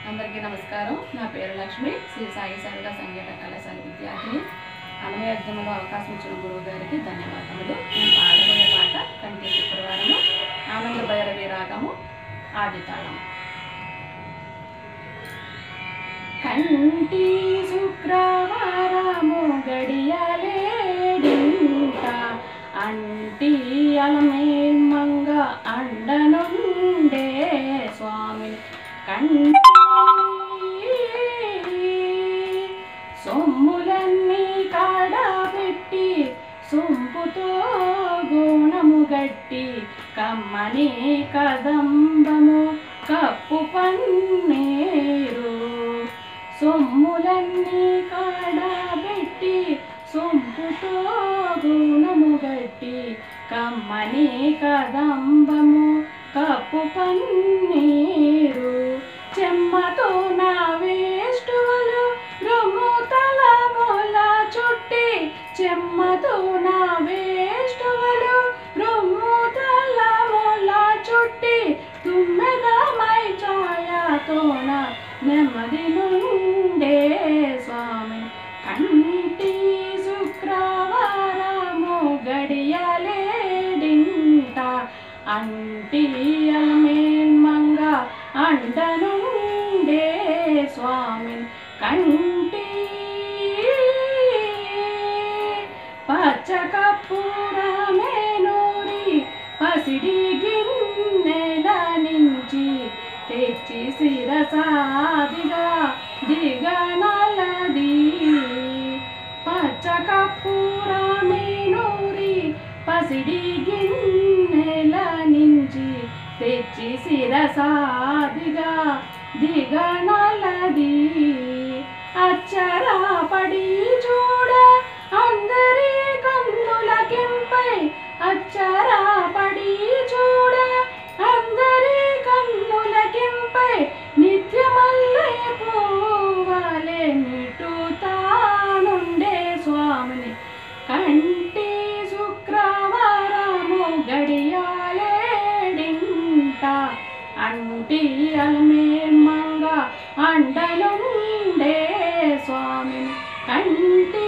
అందరికీ నమస్కారం నా పేరు లక్ష్మి శ్రీ సాయి సరిత సంగీత కళాశాల విద్యార్థిని అన్వయోద్యమంలో అవకాశం ఇచ్చిన గురువు గారికి ధన్యవాదములు నేను పాడబోయే పాట కంటి శుక్రవారము ఆనంద భైరవి రాగము ఆదితాళం కంటి శుక్రవారము గడియలేడింట అంటి అలమేల్మంగ అండనుండే స్వామిని కంటి సొమ్ములన్నీ కాడబెట్టి సొంపుతో గుణము గట్టి కమ్మని కదంబము కప్పు పన్నీరు సొమ్ములన్నీ కాడబెట్టి సొంపుతో గుణము గట్టి కమ్మని కదంబము కప్పు పన్నీరు చెమ్మతో నా వేష్టువలు రొమ్ము తలముల చుట్టి చెమ్మతో నా వేష్టువలు రొమ్ము తలముల చుట్టి తుమ్మెదమై ఛాయతోన నెమ్మది నుండే స్వామి కంటి శుక్రవారము గడియలేడింట అంటి అల్మేల్మంగ అండనుండే స్వామి కంటి పచ్చకప్పురమే నూరి పసిడి గిన్నెల నుంచి తెచ్చి శిరసాదిగా దిగనలది పచ్చకప్పురమే నూరి పసిడి గిన్నెల నుంచి తెచ్చి శిరసాదిగా దిగనలది అచ్చరా పడి చూడ అందరి కన్నుల కెంపై అచ్చరా పడి చూడ అందరి కన్నుల కెంపై నిత్యమల్లే పోవాలే నిటుతానుండే స్వామిని కంటి శుక్రవారము గడియాలేడింట అంటి అల్మేమంగ అండనుండే స్వామిని కంటి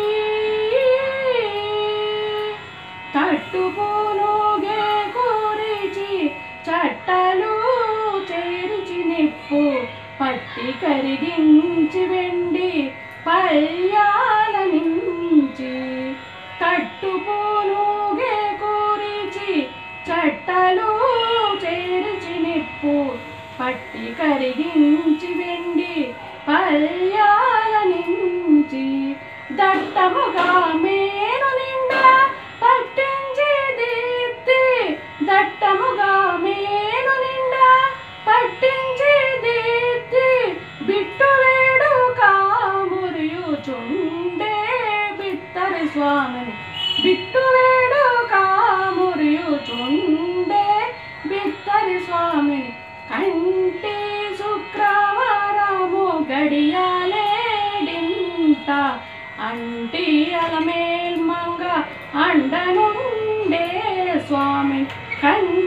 తట్టుకోనుగే కూరిచి చట్టలు చేరిచి నిప్పు పట్టి కరిగించి వెండి పయ్యాల నుంచి కట్టుకోనుగే కూరిచి చట్టలు చేరిచి నిప్పు పట్టి కరిగించి వెండి పయ్యాల నుంచి దట్టముగా మేను నిండా పట్టించి దీప్తి దట్టముగా మేను నిండా పట్టించి దీప్తి బిట్టు వేడు కామురియుచుండే బిత్తరి స్వామిని బిట్టు వేడు కామురియుచుండే బిత్తరి స్వామిని కంటి శుక్రవారము గడియాలేడింట అంటి అలమేల్మంగ అండనుండే స్వామి కంటి